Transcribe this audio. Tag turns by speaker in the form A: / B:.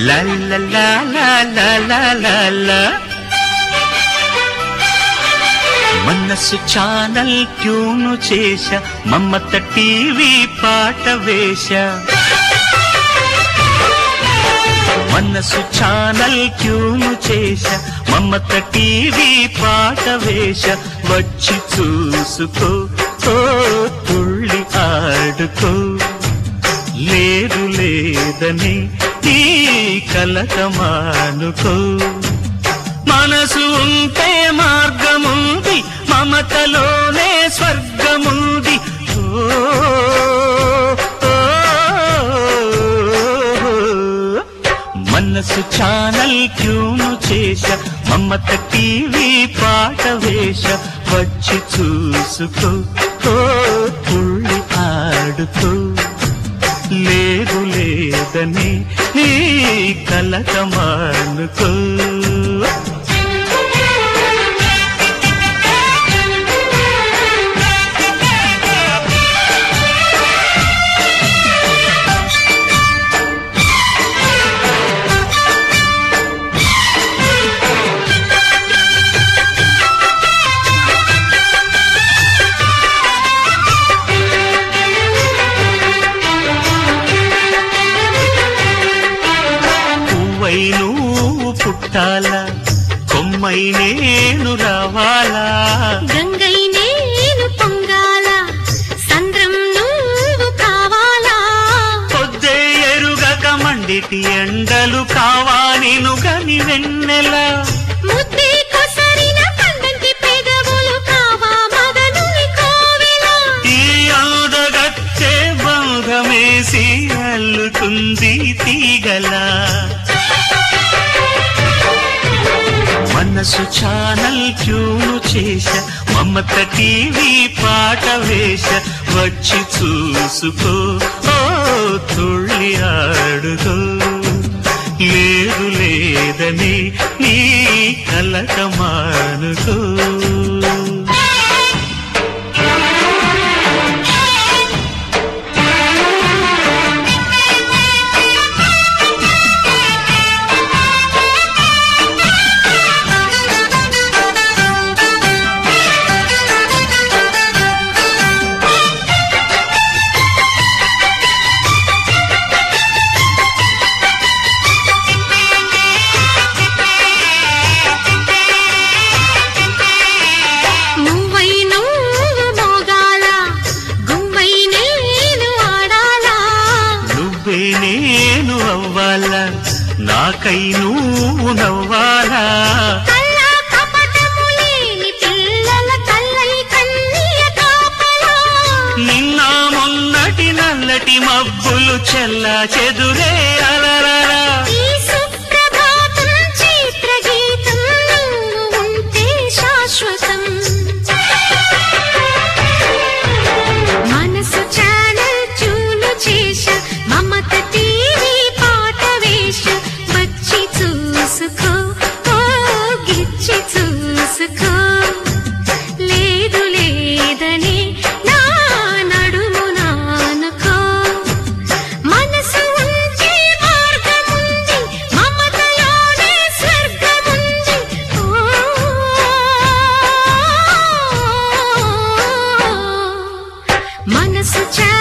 A: లా లా లా లా లా లా లా లా. మనసు ఛానల్ ట్యూను చేశ మమ్మత టీవీ పాట వేశ మనసు ఛానల్ ట్యూను చేశ మమ్మత టీవీ పాట వేశ వచ్చి చూసుకో ఓ తుళ్ళి ఆడుకో లేదు లేదని ఈ కలక మానుకో మనసు ఉంటే మార్గముంది మమతలోనే స్వర్గముంది ఓ, ఓ, మనసు ఛానల్ ట్యూను చేశ మమత టీవీ పాట వేశ వచ్చి చూసుకో ఓ తుళ్ళి ఆడుకో లేదు లేదని నీ కలక మానుకో పువ్వై నువ్వు పుట్టాలా కొమ్మై నేను రావాలా
B: గంగై నేను పొంగాల సంద్రం నువ్వు కావాలా
A: పొద్దే ఎరుగక మండిటి ఎండలు కావానిను గని వెన్నెల
B: ముద్దే కొసరిన పండంటి పెదవులు కావా మదనుని కోవెల
A: ఈ అందగచ్చే బంధమేసి అల్లుతుంది తీగల మనసు ఛానల్ ట్యూను చేశ మమత టీవీ పాట వేశ వచ్చి చూసుకో ఓ తుళ్ళి ఆడుకో లేదు లేదని నీ కలక మానుకో
B: నువ్వై నువ్వు మోగాల గుమ్మై నేను ఆడాలా
A: నువ్వే నేను అవ్వాలా నాకై నువ్వు నవ్వాలా
B: కల్లా కపటము లేని పిల్లల కల్లై కన్నీయ కాపలా
A: నిన్న మొన్నటి నల్లటి మబ్బులు చెల్ల చెదురే అలరరా
B: ఈ సుప్రభాతం చిత్రగీతం నువ్వు ఉంటే శాశ్వతం మనసు ఛానల్ చూలు చేశ మమత టీవీ పాట వేష వచ్చి చూసుకో ఓ గిచ్చి చూసుకో లేదు లేదని నా నడుము నానుకో మనసు ఉంటే మార్గముంది మమతలోనే స్వర్గముంది ఓ మనసు చా